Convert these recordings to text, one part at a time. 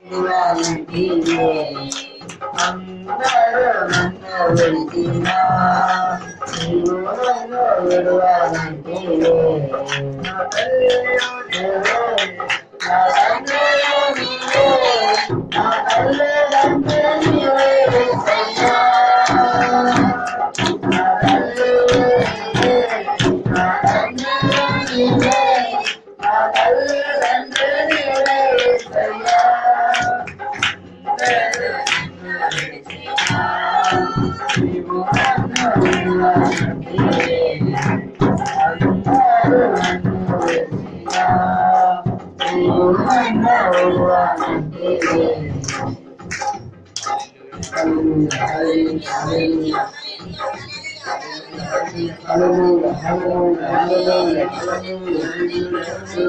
విడువనంటివే. అందరూ నన్ను విడిచినా నీవు నన్ను విడువనంటివే. నా తల్లియు నీవే, నా తండ్రియు నీవే, నా తల్లిదండ్రులు నీవే యేసయ్యా. నా తల్లియు నీవే, నా తండ్రియు నీవే, నా తల్లిదండ్రులు నీవే యేసయ్యా. అందరూ నన్ను విడిచినా, నీవు నన్ను విడువనంటివే. అందరూ నన్ను విడిచినా, నీవు నన్ను విడువనంటివే. Hallelujah, hallelujah, hallelujah, hallelujah, hallelujah, hallelujah,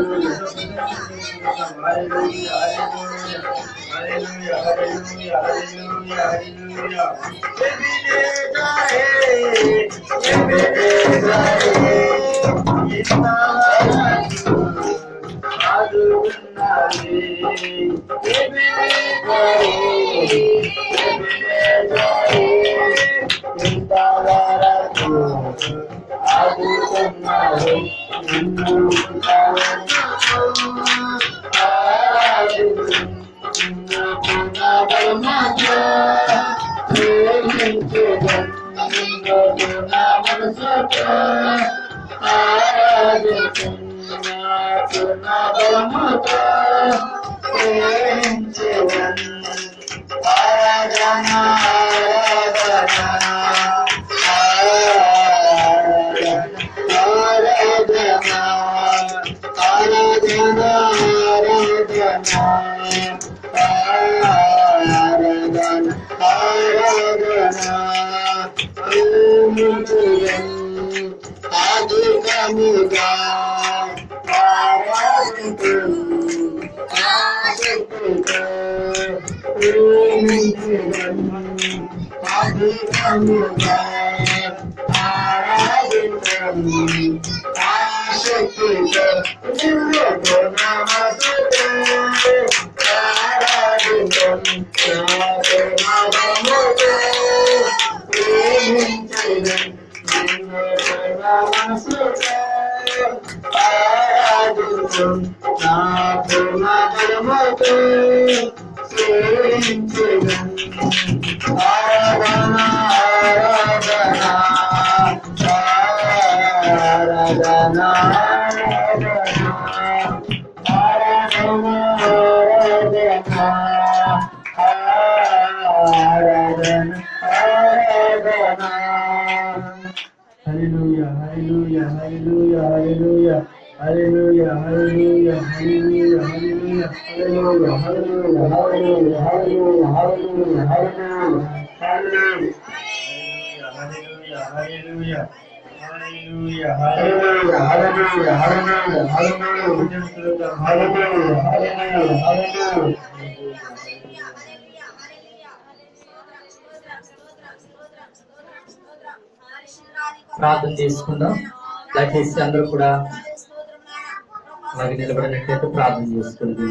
Hallelujah, hallelujah, hallelujah, hallelujah, hallelujah, hallelujah, hallelujah, hallelujah, hallelujah, hallelujah, hallelujah, hallelujah, hallelujah, hallelujah, hallelujah. Hallelujah, hallelujah, hallelujah, hallelujah, hallelujah, hallelujah, hallelujah, hallelujah. ప్రార్థన చేసుకుందాం దయచేసి అందరూ కూడా అలాగే నిలబడినట్లయితే ప్రార్థన చేసుకుంది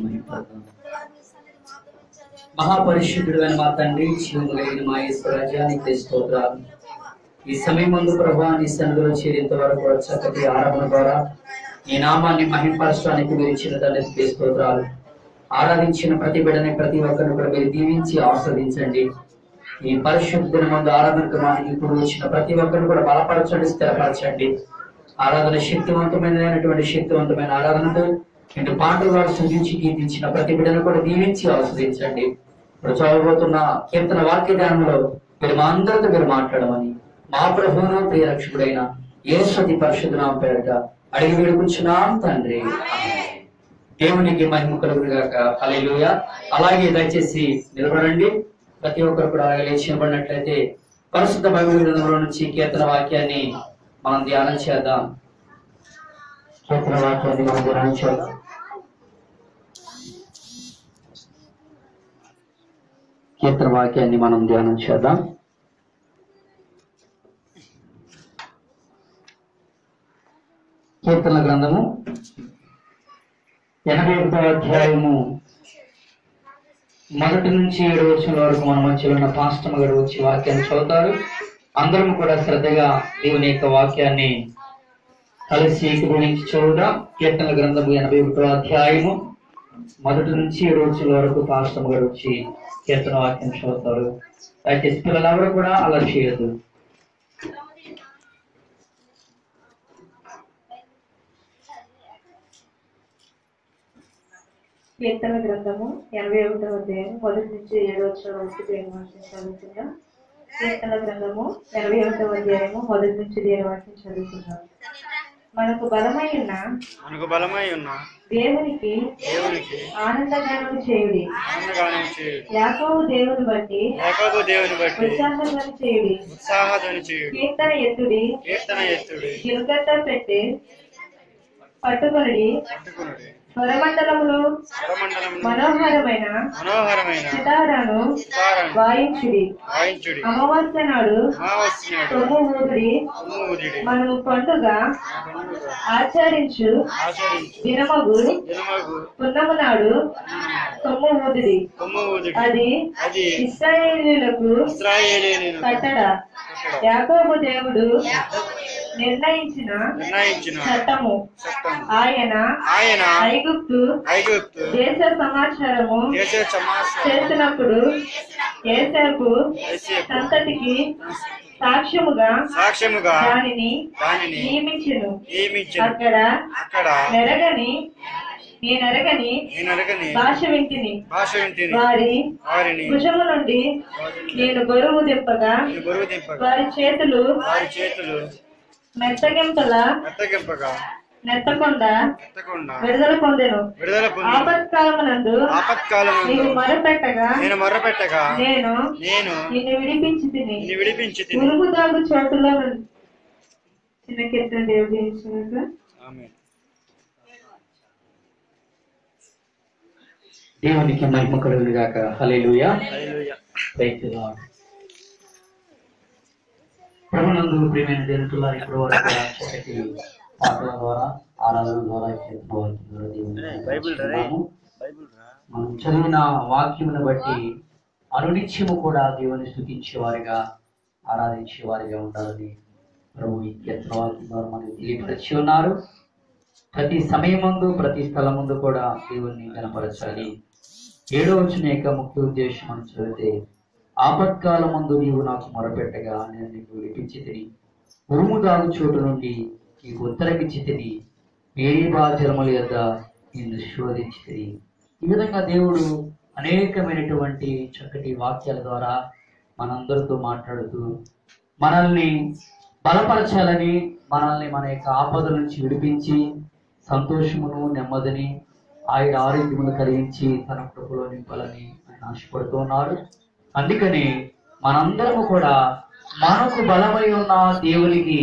మహాపరిశుద్ధుడు అని మా తండ్రి జీవము కలిగిన మా ఈశ్వరాజ్యానికి స్తోత్రాలు ఈ సమయం ముందు ప్రభా నీ సన్నిధిలో చేరేంత వరకు కూడా చక్కటి ఆరాధన ద్వారా నీ నామాన్ని మహింపరచడానికి మీరు ఇచ్చిన తండ్రికి స్తోత్రాలు ఆరాధించిన ప్రతి బిడ్డని ప్రతి ఒక్కరిని కూడా మీరు దీవించి ఆస్వాదించండి ఈ పరిశుద్ధ ముందు ఆరాధన క్రమానికి ఇప్పుడు వచ్చిన ప్రతి ఒక్కరిని కూడా బలపరచండి స్థిరపరచండి ఆరాధన శక్తివంతమైనటువంటి శక్తివంతమైన ఆరాధనతో ఇటు పాటలు వారు సృజించి గీతించిన ప్రతి బిడ్డను కూడా దీవించి ఆస్వాదించండి ఇప్పుడు చదవబోతున్న కీర్తన వాక్య ధ్యానంలో మీరు మా అందరితో మీరు మాట్లాడమని మా ప్రభువును ప్రియ రక్షకుడైన యేసతి పరిశుద్ధ నామ పేరట అడిగి వేడుకుంటున్నాం తండ్రి ఆమేన్. దేవునికి మహిమ కలుగుగాక హల్లెలూయా అలాగే దయచేసి నిలబడండి ప్రతి ఒక్కరు కూడా అలాగే లేచి నిలబడినట్లయితే పరిశుద్ధ బైబిల్ గ్రంథంలో నుంచి కీర్తన వాక్యాన్ని మనం ధ్యానం చేద్దాం కీర్తన వాక్యాన్ని మనం ధ్యానం చేద్దాం కీర్తన వాక్యాన్ని మనం ధ్యానం చేద్దాం కీర్తన గ్రంథము ఎనభై ఒకటో అధ్యాయము మొదటి నుంచి ఏడు వచ్చిన వరకు మన మధ్యలో ఉన్న పాస్టమ్ గారు వచ్చి వాక్యాన్ని చదువుతారు అందరం కూడా శ్రద్ధగా దేవుని యొక్క వాక్యాన్ని కలిసి గురించి చూడడం కీర్తన గ్రంథము ఎనభై ఒకటో అధ్యాయము మొదటి నుంచి ఏడు వచ్చిన వరకు పాస్టమ్ గారు వచ్చి కీర్తన వాక్యం చదువుతారు దయచేసి పిల్లలెవరు కూడా అలా చేయొద్దు కీర్తన గ్రంథము ఎనభై ఒకటవ అధ్యాయం మొదటి నుంచి ఏడో వచ్చిన వరకు దేని వాక్యం చదువుకుందాం కీర్తన గ్రంథము ఎనభై ఒకటవ అధ్యాయము మొదటి నుంచి దేని వాక్యం చదువుకుందాం మనకు బలమై ఉన్న మనకు బలమై ఉన్న దేవునికి దేవునికి ఆనందగానం చేయుడి ఆనందగానం చేయుడు యాకోబు దేవుని బట్టి యాకోబు దేవుని బట్టి ఉత్సాహంగా చేయుడి ఉత్సాహధ్వని చేయుడు కీర్తన ఎత్తుడి కీర్తన ఎత్తుడి గిలకట్ట పెట్టి పట్టుకొనిడి పట్టుకునుడి స్వరమండలములు స్వరమండలంలో మనోహరమైన మనోహరమైన సితారాను సితారాను వాయించుడి వాయించుడి అమావాస్య నాడు అమావాస్యనాడు సొమ్ము ఊపిరి సొమ్ము ఊదిడి మనము పండుగ ఆచరించు ఆచరించు దినమగు జనమగు పున్నము నాడు సొమ్ము ఊదిరి సొమ్ము ఊదిడి అది అది ఇస్రాయేలీలకు ఇస్రాయేలీయులకు కట్టడ యాకోబు దేవుడు నిర్ణయించిన నిర్ణయించిన చట్టము చట్టం ఆయన ఆయన ఐగుప్తు ఐగుప్తు దేశ సమాచారము దేశ సమాసం చేసినప్పుడు ఏసేపు యేసేపు సంతతికి సాక్ష్యముగా సాక్ష్యముగా దానిని దానిని నియమించును నియమించిన అక్కడ అక్కడ నెరగని నేనెరగని నేను అడగని భాష వింటిని భాష వింటిని వారి వారిని భుజము నుండి నేను బరువు దింపగా నేను బరువు దింపగా వారి చేతులు వారి చేతులు మెత్తగింపల మెత్తగింపగా నెత్తకుండా ఎత్తకుండా విడుదల పొందెను విడుదల పొంది ఆపత్కాలమునందు ఆపత్కాలం నీవు మొరపెట్టగా నేను మొర్రపెట్టగా నేను నేను నిన్ను విడిపించి తిని నిన్ను విడిపించి తిని ఉరుగు దాగు చోటులో నుండి చిన్న కీర్తన దేవుడు చేయించినాక ఆమేన్. దేవునికి మహిమ కలుగును గాక హల్లెలూయా హల్లెలూయా. Praise the Lord. ప్రభునందు ప్రియమైన దేవుతుల ఇప్పుడు వరకు కూడా చక్కటి పాటల ద్వారా ఆరాధన ద్వారా కీర్తన వాక్యం ద్వారా దేవుని బైబిల్ రా రే. ధ్యానిస్తున్నాము. బైబిల్ రా. మనం చదివిన వాక్యమును బట్టి అనునిత్యము కూడా దేవుని స్థుతించే వారిగా ఆరాధించే వారిగా ఉండాలని ప్రభు ఈ కీర్తన వాక్యం ద్వారా మనకు తెలియపరిచి ఉన్నారు ప్రతి సమయమందు ప్రతి స్థలమందు కూడా దేవుణ్ణి కనపరచాలి ఏడో వచ్చిన యొక్క ముఖ్య ఉద్దేశం అని చదివితే ఆపత్కాల ముందు నీవు నాకు మొరపెట్టగా నేను నీకు విడిపించి తిని ఉరుము దాగు చోటు నుండి నీకు ఉత్తరకిచ్చి తిని మేరీబా జలముల యొద్ద నిన్ను శోధించి తిని ఈ విధంగా దేవుడు అనేకమైనటువంటి చక్కటి వాక్యాల ద్వారా మనందరితో మాట్లాడుతూ మనల్ని బలపరచాలని మనల్ని మన యొక్క ఆపద నుంచి విడిపించి సంతోషమును నెమ్మదిని ఆయన ఆరోగ్యమును కలిగించి తన కృపలో నింపాలని ఆయన ఆశపడుతూ ఉన్నారు అందుకని మనందరము కూడా మనకు బలమై ఉన్న దేవునికి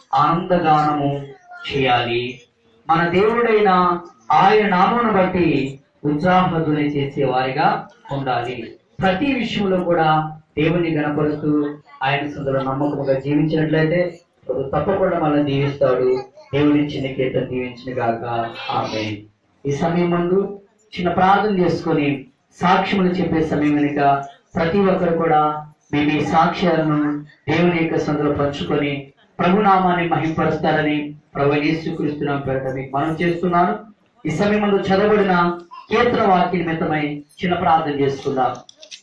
ఆనందగానము చేయాలి మన దేవుడైన ఆయన నామమును బట్టి ఉత్సాహధ్వని చేసే వారిగా ఉండాలి ప్రతి విషయంలో కూడా దేవుని గణపరుస్తూ ఆయన సందులో నమ్మకముగా జీవించినట్లయితే ప్రభు తప్పకుండా మనల్ని దీవిస్తాడు దేవుడిచ్చిన కీర్తన దీవించిన గాక ఆమె ఈ సమయం ముందు చిన్న ప్రార్థన చేసుకొని సాక్ష్యములు చెప్పే సమయం వెనుక ప్రతి ఒక్కరు కూడా మీ మీ సాక్ష్యాలను దేవుని యొక్క సందులో పంచుకొని ప్రభునామాన్ని మహింపరుస్తారని ప్రభు యేసుక్రీస్తున్న పేరట మీకు మనం చేస్తున్నాను ఈ సమయం ముందు చదవబడిన కీర్తన వాక్య నిమిత్తమై చిన్న ప్రార్థన చేసుకుందాం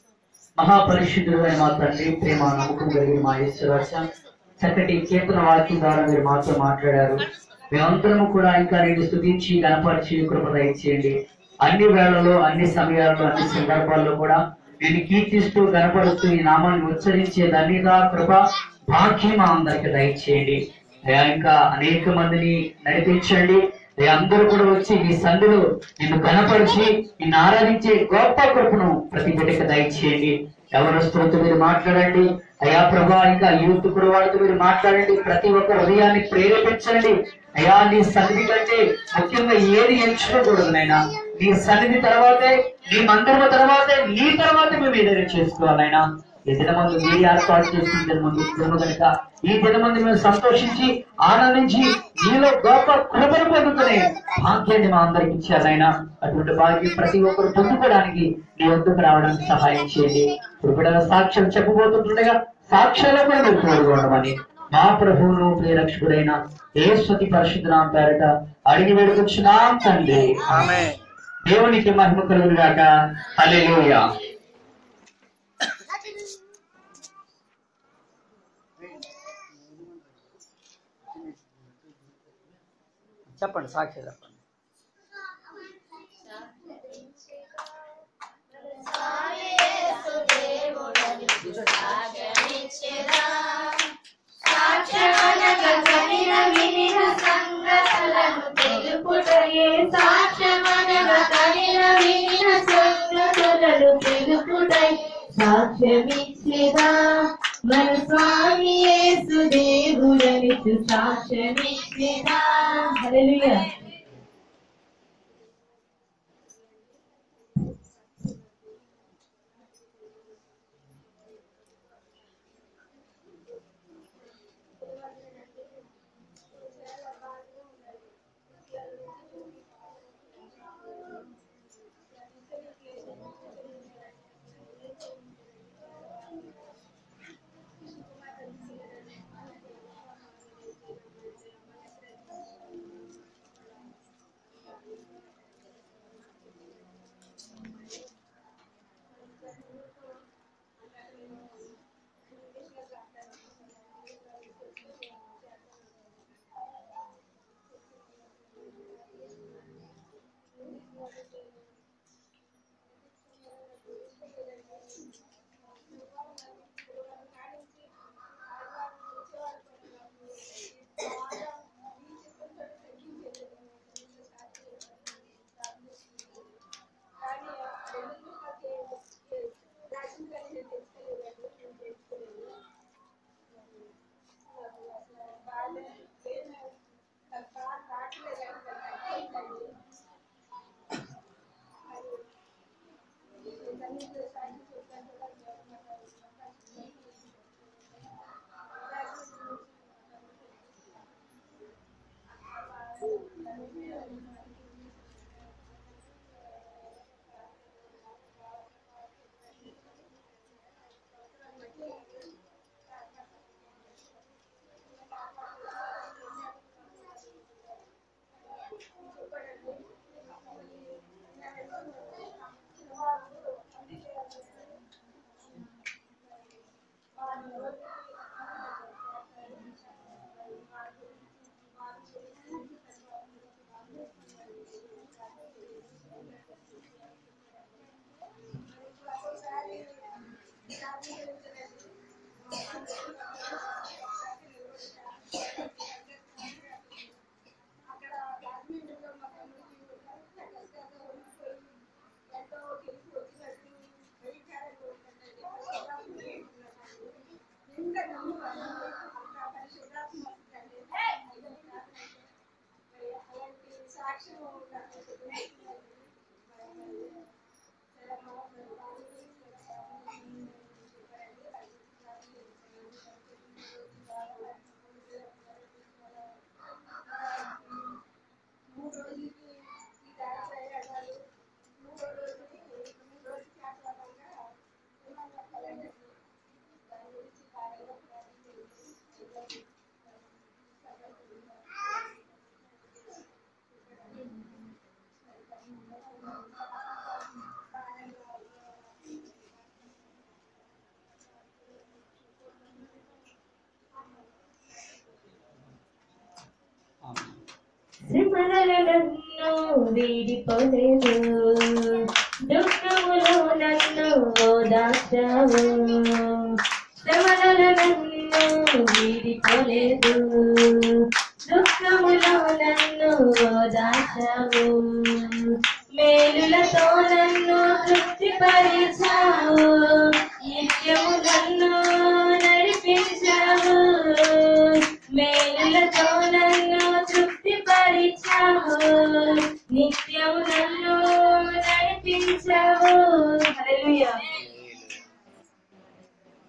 మహాపరిశుద్ధుడైన మా తండ్రి ప్రేమ నమ్మకం కలిగిన మా ఈశ్వరాశ చక్కటి కీర్తన వాక్యం ద్వారా మీరు మాతో మాట్లాడారు మేమందరము కూడా ఇంకా నేను స్థుతించి గణపరిచి కృప దయచేయండి అన్ని వేళల్లో అన్ని సమయాల్లో అన్ని సందర్భాల్లో కూడా నేను కీర్తిస్తూ గణపరుస్తూ ఈ నామాన్ని ఉచ్చరించే ధన్యత కృప భాగ్యం మా అందరికి దయచేయండి అయ్యా ఇంకా అనేక మందిని నడిపించండి అయ్యా అందరూ కూడా వచ్చి ఈ సందులో నిన్ను కనపరిచి నిన్ను ఆరాధించే గొప్ప కృపను ప్రతి బిడ్డకి దయచేయండి ఎవరస్తులతో మీరు మాట్లాడండి అయ్యా ప్రభా ఇంకా యూత్ కూడా వాళ్ళతో మీరు మాట్లాడండి ప్రతి ఒక్క హృదయాన్ని ప్రేరేపించండి అయ్యా నీ సన్నిధి కంటే ముఖ్యంగా ఏది ఎంచుకోకూడదు నైనా నీ సన్నిధి తర్వాతే నీ మందిరము తర్వాతే నీ తర్వాతే మేము ఏదైనా చేసుకోవాలైనా ఈ దినమందు మీరు ఏర్పాటు చేసిన దినమందు దినము కనుక ఈ దినమందు మేము సంతోషించి ఆనందించి మీలో గొప్ప కృపను పొందుకునే భాగ్యాన్ని మా అందరికి ఇచ్చారు ఆయన అటువంటి భాగ్యం ప్రతి ఒక్కరు పొందుకోవడానికి మీ వద్దకు రావడానికి సహాయం చేయండి ఇప్పుడు కూడా సాక్ష్యం చెప్పబోతుండగా సాక్ష్యాలు కూడా మీరు తోడుకోవడమని మా ప్రభువును ప్రియరక్షకుడైన ఏ స్వతి పరిశుద్ధ పేరట అడిగి వేడుకొచ్చున్నాం తండ్రి ఆమె దేవునికి మహిమ కలుగును గాక హల్లెలూయా చెప్పండి సాక్షి చెప్పండి సాక్ష్యమనగా కలిగిన వినిన సంగతులను తెలుపుటయే సాక్ష్యమనగా కలిగిన వినిన సంగతులను తెలుపుటై సాక్ష్యమిచ్చేదా మన స్వామి యేసు దేవుడని సాక్ష్యమిచ్చేదా హల్లెలూయా శ్రమలలో నన్ను వీడిపోలేదు దుఃఖములో నన్ను ఓదార్చావు శ్రమలలో నన్ను వీడిపోలేదు దుఃఖములో నన్ను ఓదార్చావు మేలులతో నన్ను తృప్తిపరిచావు నిత్యము నన్ను నడిపించావు మేలులతో నన్ను తృప్తిపరిచావు నిత్యము నన్ను నడిపించావు హల్లెలూయా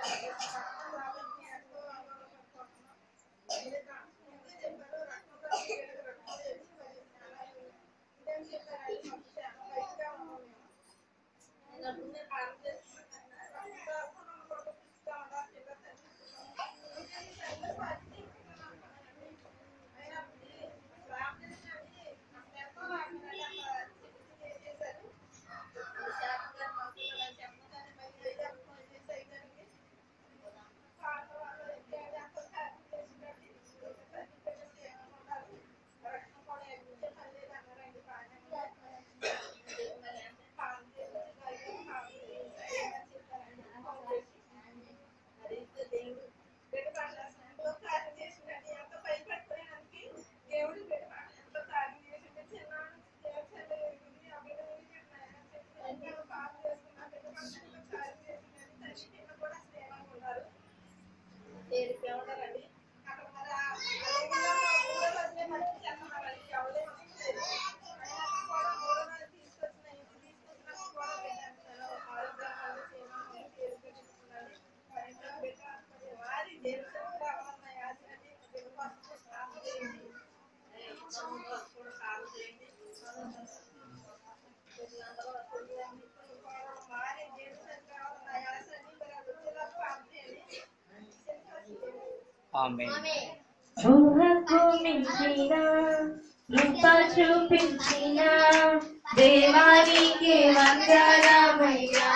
ఆమె ఊహకు మించిన రూప చూపించిన దేవానికి వందనమయ్యా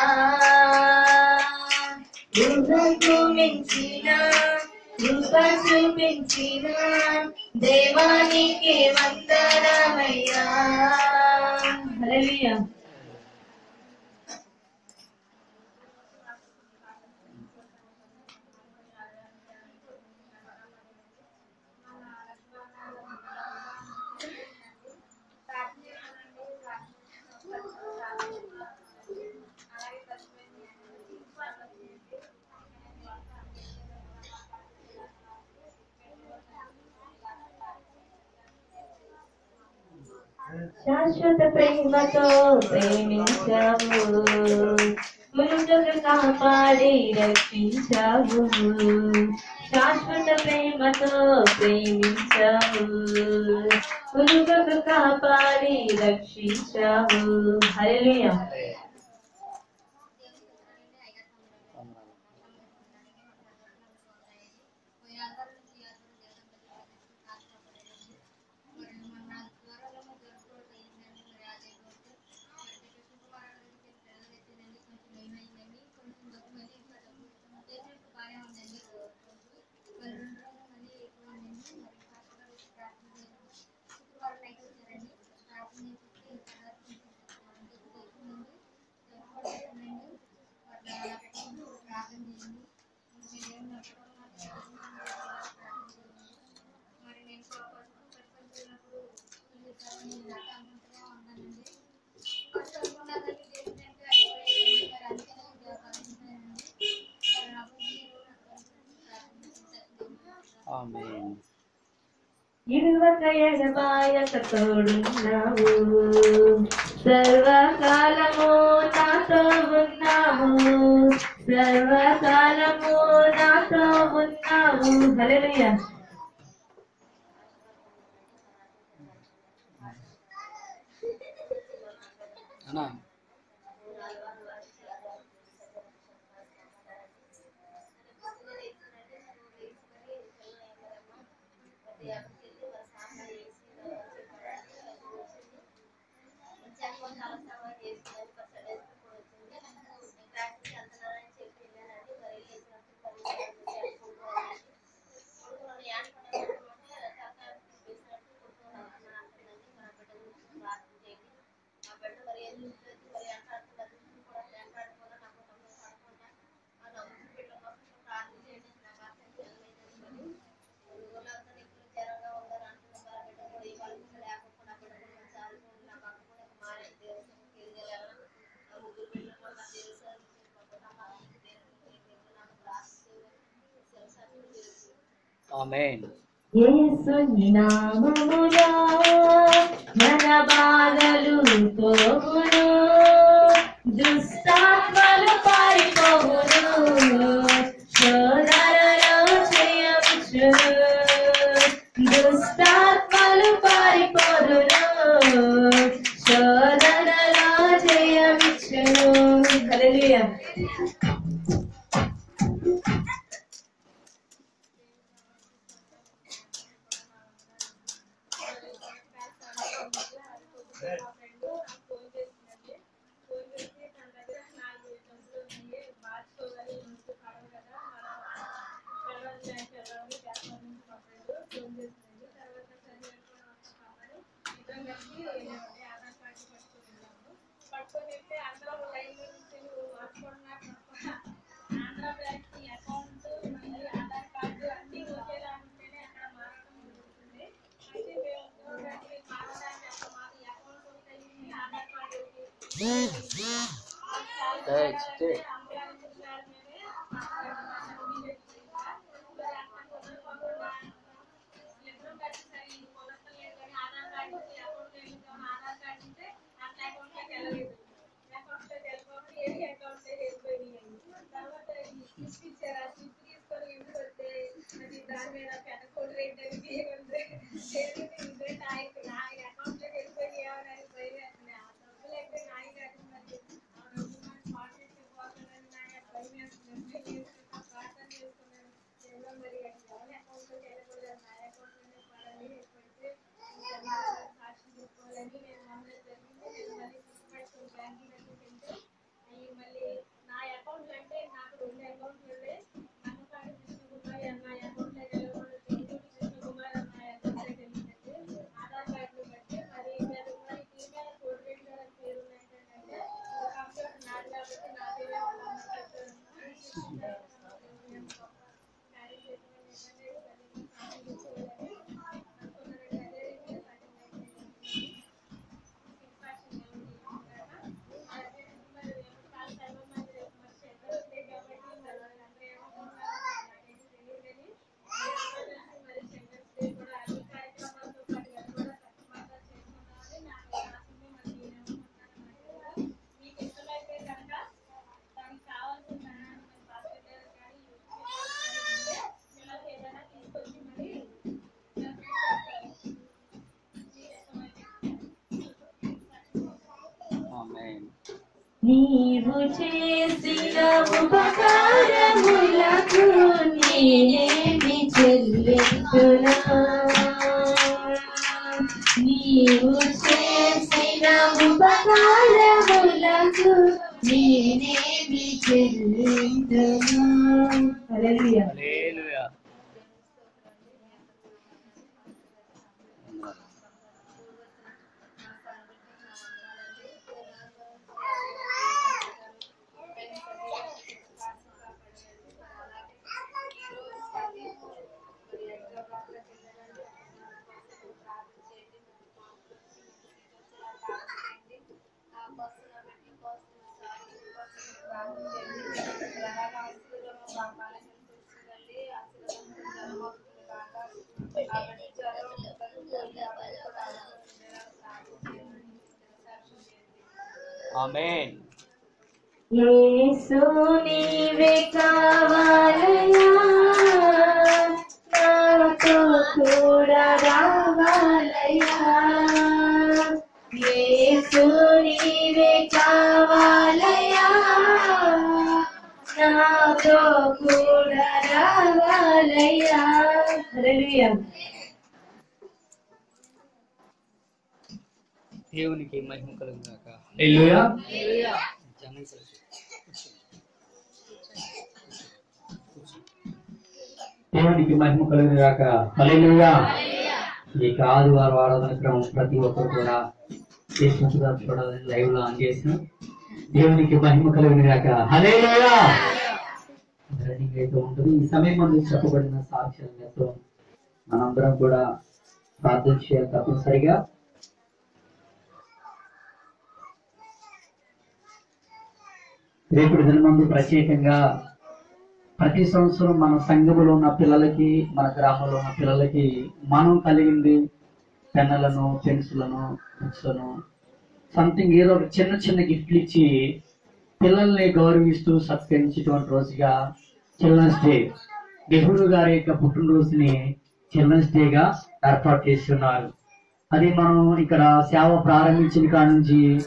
ఊహకు మించిన రూప చూపించిన దేవానికి వందనమయ్యా హల్లెలూయా శాశ్వత ప్రేమతో ప్రేమించావు ముందుకు కాపాడి రక్షించావు శాశ్వత ప్రేమతో ప్రేమించావు ముందుకు కాపాడి రక్షించావు హల్లెలూయా ఆమె ఇరువక ఎడబాయక తోడున్నావు సర్వకాలము నాతో ఉన్నావు సర్వకాలము నాతో ఉన్నావు హల్లెలూయా అన్నా ఆమెన్ యేసు నామములో మన బాధలు పోవును దుస్తాత్మలు పారిపోవును వచ్చెను హల్లెలూయా నీవు చేసిన ఉపకారములకు నేనేమి చెల్లించునా నీవు చేసిన ఉపకారములకు నేనేమి చెల్లించునా హల్లెలూయా ఆమేన్ యేసు నీవే కావాలయా నాతో కూడా రావాలయా యేసు నీవే కావాలయా నాతో కూడా రావాలయా హల్లెలూయా దేవునికి మహిమ కలుగుగాక హల్లెలూయా జనం కలిసి. దేవునికి మహిమ కలుగును గాక హల్లెలూయా ఈ ఆదివారం ఆరాధన క్రమం ప్రతి ఒక్కరు కూడా చేసినట్టుగా చూడాలని లైవ్ లో ఆన్ చేసిన దేవునికి మహిమ కలుగును గాక హల్లెలూయా రన్నింగ్ అయితే ఉంటుంది ఈ సమయం ముందు చెప్పబడిన సాక్ష్యాలతో మనందరం కూడా ప్రార్థన చేయాలి తప్పనిసరిగా రేపటి దినమందు ప్రత్యేకంగా ప్రతి సంవత్సరం మన సంఘములో ఉన్న పిల్లలకి మన గ్రామంలో ఉన్న పిల్లలకి మనం కలిగింది పెన్నులను పెన్సిల్లను బుక్స్లను సంథింగ్ ఏదో ఒక చిన్న చిన్న గిఫ్ట్లు ఇచ్చి పిల్లల్ని గౌరవిస్తూ సత్కరించేటువంటి రోజుగా చిల్డ్రన్స్ డే నెహ్రూ గారి యొక్క పుట్టినరోజుని చిల్డ్రన్స్ డేగా ఏర్పాటు చేస్తున్నారు అది మనం ఇక్కడ సేవ ప్రారంభించిన కాడ నుంచి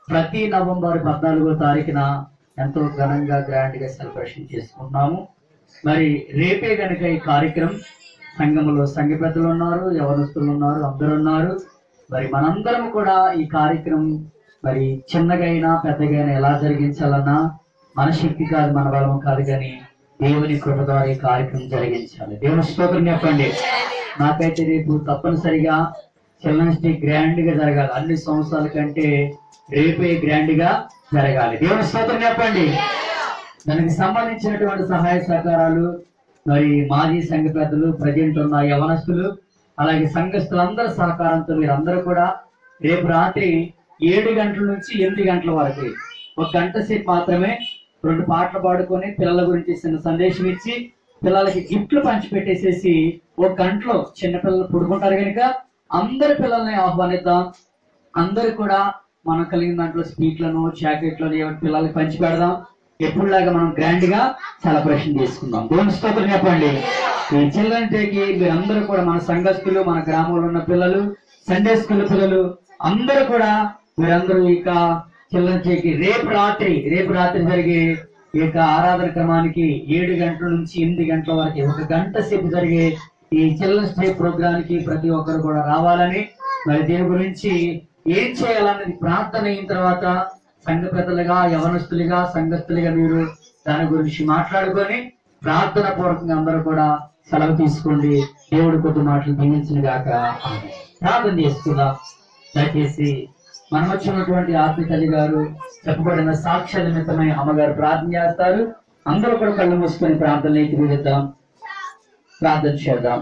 ప్రతి నవంబర్ పద్నాలుగో తారీఖున ఎంతో ఘనంగా గ్రాండ్ గా సెలబ్రేషన్ చేసుకుంటున్నాము మరి రేపే గనుక ఈ కార్యక్రమం సంఘంలో సంఘ పెద్దలు ఉన్నారు యవనస్తులు ఉన్నారు అందరూ ఉన్నారు మరి మనందరం కూడా ఈ కార్యక్రమం మరి చిన్నగా అయినా పెద్దగా అయినా ఎలా జరిగించాలన్నా మన శక్తి కాదు మన బలం కాదు కానీ దేవుని కృప ద్వారా ఈ కార్యక్రమం జరిగించాలి దేవుని స్తోత్రం చెప్పండి నాకైతే రేపు తప్పనిసరిగా చిల్డ్రన్స్ డే గ్రాండ్ గా జరగాలి అన్ని సంవత్సరాల కంటే రేపే గ్రాండ్ గా జరగాలి దేవుని స్తోత్రం చెప్పండి దానికి సంబంధించినటువంటి సహాయ సహకారాలు మరి మాజీ సంఘ పెద్దలు ప్రజెంట్ ఉన్న యవనస్తులు అలాగే సంఘస్థులందరి సహకారంతో మీరందరూ కూడా రేపు రాత్రి ఏడు గంటల నుంచి ఎనిమిది గంటల వరకు ఒక గంట సేపు మాత్రమే రెండు పాటలు పాడుకొని పిల్లల గురించి చిన్న సందేశం ఇచ్చి పిల్లలకి గిఫ్ట్లు పంచిపెట్టేసేసి ఒక గంటలో చిన్నపిల్లలు పుడుకుంటారు కనుక అందరి పిల్లల్ని ఆహ్వానిద్దాం అందరు కూడా మనం కలిగిన దాంట్లో స్పీక్లను చాక్లెట్లను ఏమైనా పిల్లలకి పంచి పెడదాం ఎప్పుడులాగా మనం గ్రాండ్ గా సెలబ్రేషన్ చేసుకుందాం దేవుని స్తోత్రం చెప్పండి ఈ చిల్డ్రన్ డేకి మీరందరూ కూడా మన సంఘస్థులు మన గ్రామంలో ఉన్న పిల్లలు సండే స్కూల్ పిల్లలు అందరూ కూడా మీరందరూ ఇక చిల్డ్రన్ డేకి రేపు రాత్రి రేపు రాత్రి జరిగే ఈ యొక్క ఆరాధన క్రమానికి ఏడు గంటల నుంచి ఎనిమిది గంటల వరకు ఒక గంట సేపు జరిగే ఈ చిల్డ్రన్స్ డే ప్రోగ్రామ్ కి ప్రతి ఒక్కరు కూడా రావాలని మరి దీని గురించి ఏం చేయాలన్నది ప్రార్థన అయిన తర్వాత సంఘ పెద్దలుగా యవనస్తులుగా సంఘస్థులుగా మీరు దాని గురించి మాట్లాడుకొని ప్రార్థన పూర్వకంగా అందరూ కూడా సెలవు తీసుకోండి దేవుడు కొద్ది మాటలు దీవించిన గాక ఆమేన్. ప్రార్థన చేసుకుందాం దయచేసి మనం వచ్చినటువంటి ఆత్మ తల్లి గారు చెప్పబడిన సాక్ష్య నిమిత్తమై అమ్మగారు ప్రార్థన చేస్తారు అందరూ కూడా కళ్ళు మూసుకొని ప్రార్థన ఎత్తిపిద్దాం ప్రార్థన చేద్దాం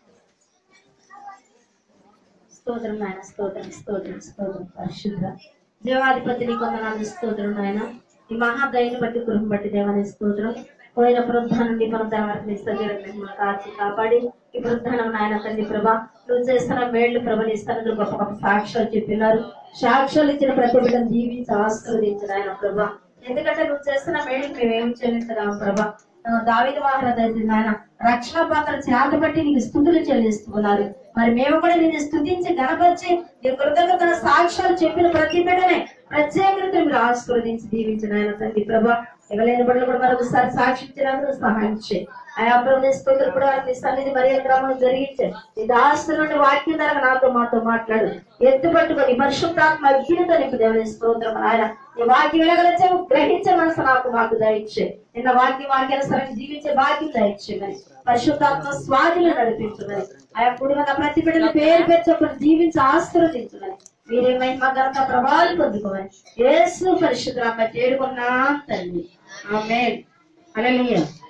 స్తోత్రం నాయన స్తోత్రం స్తోత్రం స్తోత్రం పరిశుద్ధ దేవాధిపతి నీ కొందనాలు స్తోత్రం నాయన ఈ మహాదయని బట్టి కృపను బట్టి దేవాని స్తోత్రం పోయిన పునరుద్ధానం నుండి పునరుద్ధానం వరకు నీ సజీవులను మిమ్మల్ని కాచి కాపాడి ఈ పునరుద్ధానం నాయన తండ్రి ప్రభా నువ్వు చేస్తున్న మేళ్లు ప్రభని ఇస్తాను గొప్ప గొప్ప సాక్ష్యాలు చెప్పినారు సాక్ష్యాలు ఇచ్చిన ప్రతి బిడ్డను దీవించి ఆశీర్వదించిన ఆయన ప్రభా ఎందుకంటే నువ్వు చేస్తున్న మేలు మేమేం చెల్లించగలం ప్రభా దావిద మహారాజు నాయన రక్షణ పాత్ర చేత బట్టి నీకు స్థుతులు చెల్లిస్తున్నారు మరి మేము కూడా నేను స్థుతించి గణపరిచి నీ కృతజ్ఞతల సాక్ష్యాలు చెప్పిన ప్రతి బిడ్డనే ప్రత్యేకత మీరు ఆశీర్వదించి దీవించిన ఆయన తండ్రి ప్రభా ఇవ్వలేని బిడ్డలు కూడా మరొకసారి సాక్షించినందుకు సహాయం చేయి ఆయా ప్రభు స్తోత్రులు కూడా నీ సన్నిధి మరి క్రమం జరిగించే నీ దాస్తుల నుండి వాక్యం ధర నాతో మాతో మాట్లాడు ఎత్తుపట్టుకొని పరిశుద్ధాత్మ అగ్నితో నింపు దేవుని స్తోత్రం ఆయన నీ వాక్యం వెలగలచే గ్రహించే మనసు నాకు మాకు దయచే నిన్న వాక్యం వాక్యానుసరంగా జీవించే భాగ్యం దయచేయమని పరిశుద్ధాత్మ స్వాధిలో నడిపించమని ఆయా కుడి మీద ప్రతి బిడ్డల పేరు పేరు చొప్పున జీవించి ఆశీర్వదించమని మీరే మహిమ ఘనత ప్రభావాలు పొందుకోమని యేసు పరిశుద్ధ చేరుకున్నా తండ్రి ఆమె అలలియ